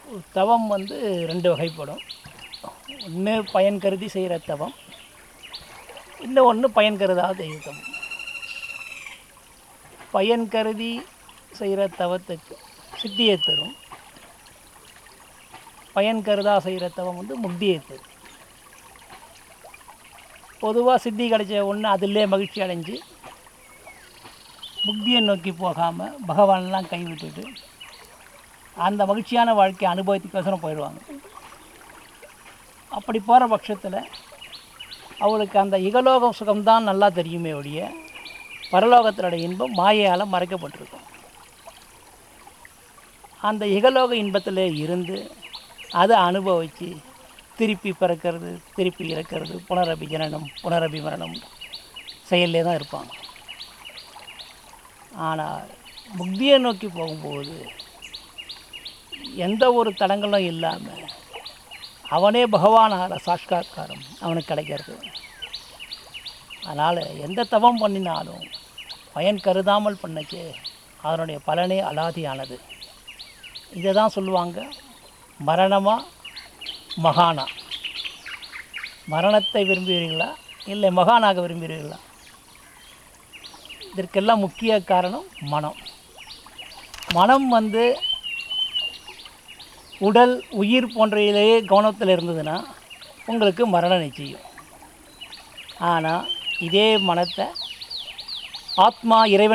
தவம் வந்து ரெண்டு வகைப்படும் ஒன்று பயன் கருதி செய்கிற தவம் இன்னும் ஒன்று பயன் கருதாத தவம் பயன் கருதி செய்கிற தவத்துக்கு சித்தியை தரும் பயன் கருதா செய்கிற தவம் வந்து முக்தியை தரும் பொதுவாக சித்தி கிடைச்ச ஒன்று அதிலே மகிழ்ச்சி அடைஞ்சு முக்தியை நோக்கி போகாமல் பகவான்லாம் கைவிட்டுட்டு அந்த மகிழ்ச்சியான வாழ்க்கையை அனுபவத்துக்கோசரம் போயிடுவாங்க அப்படி போகிற பட்சத்தில் அவளுக்கு அந்த இகலோக சுகம்தான் நல்லா தெரியுமே ஒழிய பரலோகத்தினோட இன்பம் மாயையால் மறைக்கப்பட்டிருக்கும் அந்த இகலோக இன்பத்தில் இருந்து அதை அனுபவித்து திருப்பி பிறக்கிறது திருப்பி இறக்கிறது புனரபி ஜனனம் புனரபி மரணம் செயல்லே தான் இருப்பாங்க ஆனால் முக்தியை நோக்கி போகும்போது எந்த ஒரு தடங்களும் இல்லாமல் அவனே பகவானாகிற சாட்சாத்காரம் அவனுக்கு கிடைக்கிறது அதனால் எந்த தவம் பண்ணினாலும் பயன் கருதாமல் பண்ணச்சே அதனுடைய பலனே அலாதியானது இதை தான் சொல்லுவாங்க மரணமா மகானா மரணத்தை விரும்புகிறீர்களா இல்லை மகானாக விரும்புகிறீர்களா இதற்கெல்லாம் முக்கிய காரணம் மனம் மனம் வந்து உடல் உயிர் போன்றவையிலேயே கவனத்தில் இருந்ததுன்னா உங்களுக்கு மரணம் நிச்சயம் ஆனால் இதே மனத்தை ஆத்மா இறைவன்